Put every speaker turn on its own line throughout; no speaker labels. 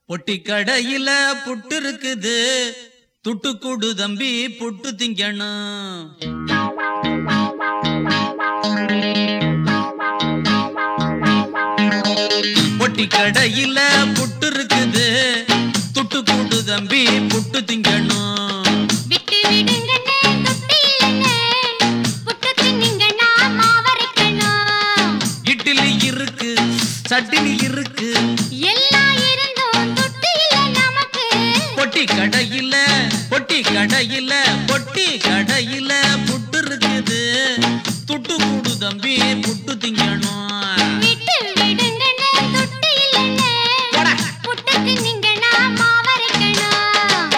பொட்டி கடையில புட்டு இருக்குது துட்டு கூடு தம்பி புட்டு திங்கணும் பொட்டி கடையில புட்டு இருக்குது துட்டு கூடு தம்பி புட்டு திங்கணும்
விட்டு விடுங்கண்ணே தொட்டி இல்லைண்ணே புட்டு தின்னுங்கண்ணா மாவரைக்கணும்
இட்லி இருக்கு சட்டினி இருக்கு
எல்லாம் இருந்தும் தொட்டி இல்லை நமக்கு
பொட்டி கடையில பொட்டி கடையில பொட்டி கடையில புட்டு இருக்குது துட்டு கூடு தம்பி புட்டு திங்கணும்
விட்டு விடுங்கண்ணே தொட்டி இல்லைண்ணே
போடா.
புட்டு தின்னுங்கண்ணா மாவரைக்கணும்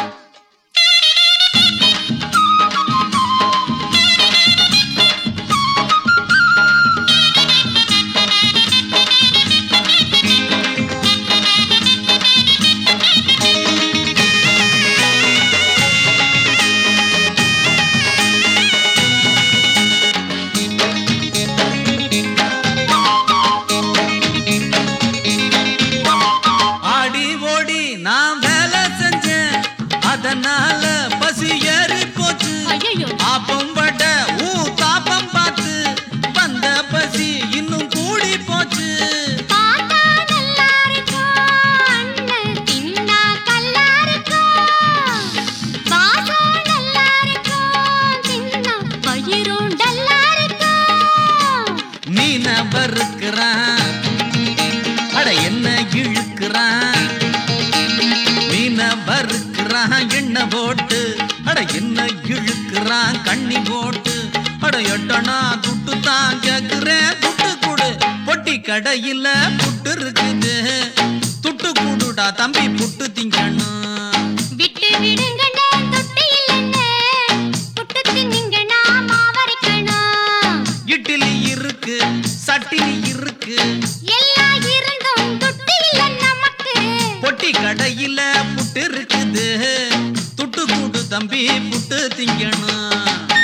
ஆடி ஓடி நான் வேலை செஞ்சேன் அதனால பசி ஏறி போச்சு
ஐயையோ.
ஆப்பம் பட ஊ தாப்பம் பார்த்து வந்த பசி இன்னும் கூடி போச்சு
பார்த்தா நல்லா இருக்கும் அண்ணன் தின்னா கல்லா இருக்கும் வாசம் நல்லா இருக்கும் தின்னா வயிறும் டல்லா இருக்கும்
மீன வறுக்கிறான் அட என்ன இழுக்கிறான் மீன வறுக்கிறான் எண்ணெய் போட்டு அட என்ன இழுக்கிறான் கண்ணி போட்டு அட எட்டனா துட்டு தான் கேக்குறேன் துட்டு கொடு பொட்டி கடையில புட்டு இருக்குது துட்டு கூடுடா தம்பி புட்டு திங்கணும்
விட்டு விடுங்கண்ணே தொட்டி இல்லைண்ணே புட்டு தின்னுங்கண்ணா மாவரைக்கணும்
இட்லி இருக்கு சட்டினி இருக்கு
எல்லாம் இருந்தும் தொட்டி இல்லை நமக்கு
பொட்டி கடையில புட்டு இருக்குது துட்டு கூடு தம்பி புட்டு திங்கணும்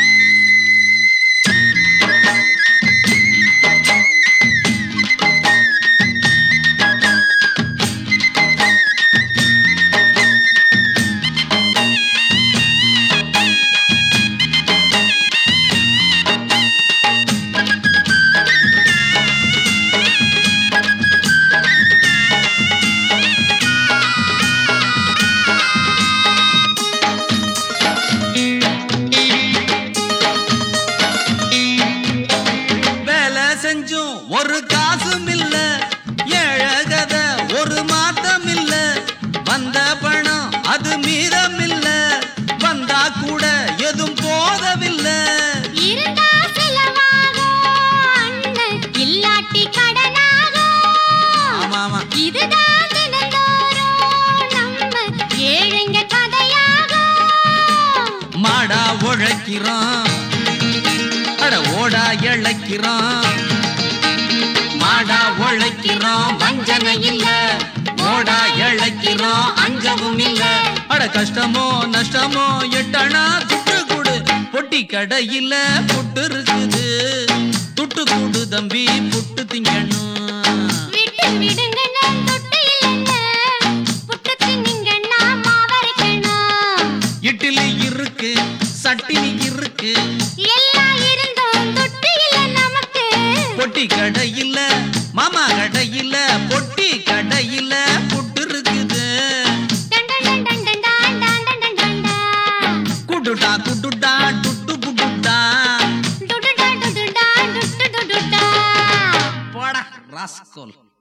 வேலை செஞ்சும் ஒரு காசும் இல்ல ஏழகத ஒரு மாத்தம் இல்ல வந்த பணம் அது மீதம் இல்ல வந்தா கூட எதுவும் போதவில்லை
இருந்தா செலவாகும் அண்ணன் இல்லாட்டி கடனாகும்
ஆமா ஆமா
இதுதான் தினந்தோறும் நம்ம ஏழைங்க கதையாகும்
மாடா உழைக்கிறோம் அட ஓடா இழைக்கிறோம் மாடா உழைக்கிறோம் வஞ்சனை இல்ல ஓடா இழைக்கிறோம் அஞ்சவும் இல்ல அட கஷ்டமோ நஷ்டமோ எட்டனா துட்டு கூடு பொட்டி கடையில புட்டு இருக்குது துட்டு கூடு தம்பி புட்டு திங்கணும்
விட்டு விடுங்கண்ணே தொட்டி இல்லைண்ணே புட்டு தின்னுங்கண்ணா மாவரைக்கணும்
இட்லி இருக்கு சட்டினி இருக்கு
எல்லாம் இருந்தும் தொட்டி இல்லை நமக்கு
பொட்டி கடையில மாமா கடையில பொட்டி கடையில புட்டு இருக்குது
டன் டன் டன் டன் டன் டன் டன் டன் டன் டன்.
குடுடா குடுடா டுட்டு குடுடா
டுடுடா டுடுடா டுட்டு டுடுடா.
போடா ராஸ்கோல்